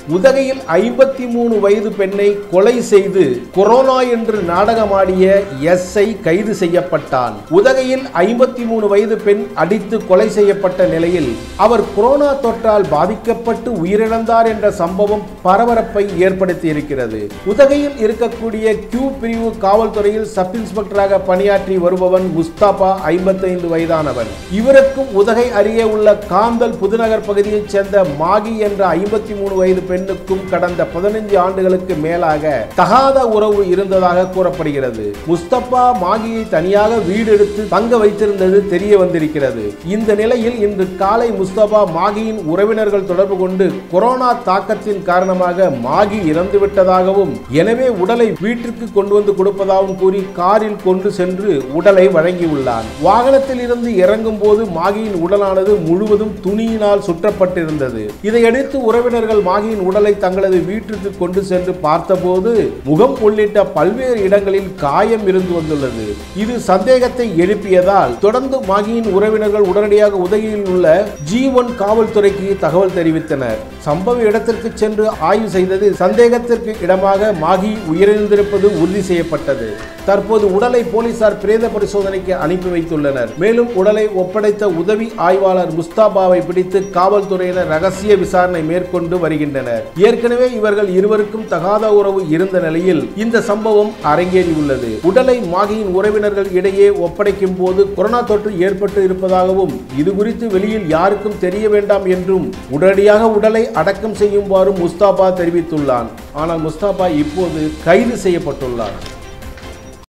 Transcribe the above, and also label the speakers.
Speaker 1: உதகையில் ஐம்பத்தி மூணு வயது பெண்ணை கொலை செய்து கொரோனா என்று நாடகமாடிய எஸ்ஐ கைது செய்யப்பட்டான் உதகையில் ஐம்பத்தி மூணு வயது பெண் அடித்து கொலை செய்யப்பட்ட நிலையில் அவர் கொரோனா தொற்றால் பாதிக்கப்பட்டு உயிரிழந்தார் என்ற சம்பவம் பரபரப்பை ஏற்படுத்தி இருக்கிறது உதகையில் இருக்கக்கூடிய கியூ பிரிவு காவல்துறையில் சப் இன்ஸ்பெக்டராக பணியாற்றி வருபவன் முஸ்தாபா ஐம்பத்தைந்து வயதானவன் இவருக்கும் உதகை அருகே உள்ள காந்தல் புதுநகர் பகுதியைச் சேர்ந்த மாகி என்ற ஐம்பத்தி மூணு வயது பெண்ணுக்கும் கடந்த பதினைஞ்சு ஆண்டுகளுக்கு மேலாக தகாத உறவு இருந்ததாக கூறப்படுகிறது முஸ்தபா மாகியை தனியாக வீடு எடுத்து தங்க வைத்திருந்தது தெரிய வந்திருக்கிறது இந்த நிலையில் இன்று காலை முஸ்தபா மாகியின் உறவினர்கள் தொடர்பு கொண்டு கொரோனா தாக்கத்தின் காரணமாக மாகி இறந்து விட்டதாகவும் எனவே உடலை வீட்டிற்கு கொண்டு வந்து கொடுப்பதாகவும் கூறி காரில் கொண்டு சென்று உடலை வழங்கியுள்ளான் வாகனத்தில் இருந்து இறங்கும் போது மாகியின் உடலானது முழுவதும் துணியினால் சுற்றப்பட்டிருந்தது இதையடுத்து உறவினர்கள் மாகியின் உடலை தங்களது வீட்டிற்கு கொண்டு சென்று பார்த்தபோது முகம் உள்ளிட்ட பல்வேறு இடங்களில் காயம் இருந்து வந்துள்ளது இது சந்தேகத்தை எழுப்பியதால் தொடர்ந்து மாகியின் உறவினர்கள் உடனடியாக உதகையில் உள்ள ஜி ஒன் காவல்துறைக்கு தகவல் தெரிவித்தனர் சம்பவ இடத்திற்கு சென்று ஆய்வு செய்தது சந்தேகத்திற்கு இடமாக மாகி உயிரிழந்திருப்பது உறுதி செய்யப்பட்டது தற்போது உடலை போலீசார் பிரேத பரிசோதனைக்கு அனுப்பி வைத்துள்ளனர் மேலும் உடலை ஒப்படைத்த உதவி ஆய்வாளர் முஸ்தாபாவை பிடித்து காவல்துறையினர் ரகசிய விசாரணை மேற்கொண்டு வருகின்றனர் ஏற்கனவே இவர்கள் இருவருக்கும் தகாத உறவு இருந்த நிலையில் இந்த சம்பவம் அரங்கேறியுள்ளது உடலை மாகியின் உறவினர்கள் இடையே ஒப்படைக்கும் போது கொரோனா தொற்று ஏற்பட்டு இருப்பதாகவும் இது குறித்து வெளியில் யாருக்கும் தெரிய வேண்டாம் என்றும் உடனடியாக உடலை அடக்கம் செய்யுமாறு முஸ்தாபா தெரிவித்துள்ளான் ஆனால் முஸ்தாபா இப்போது கைது செய்யப்பட்டுள்ளார்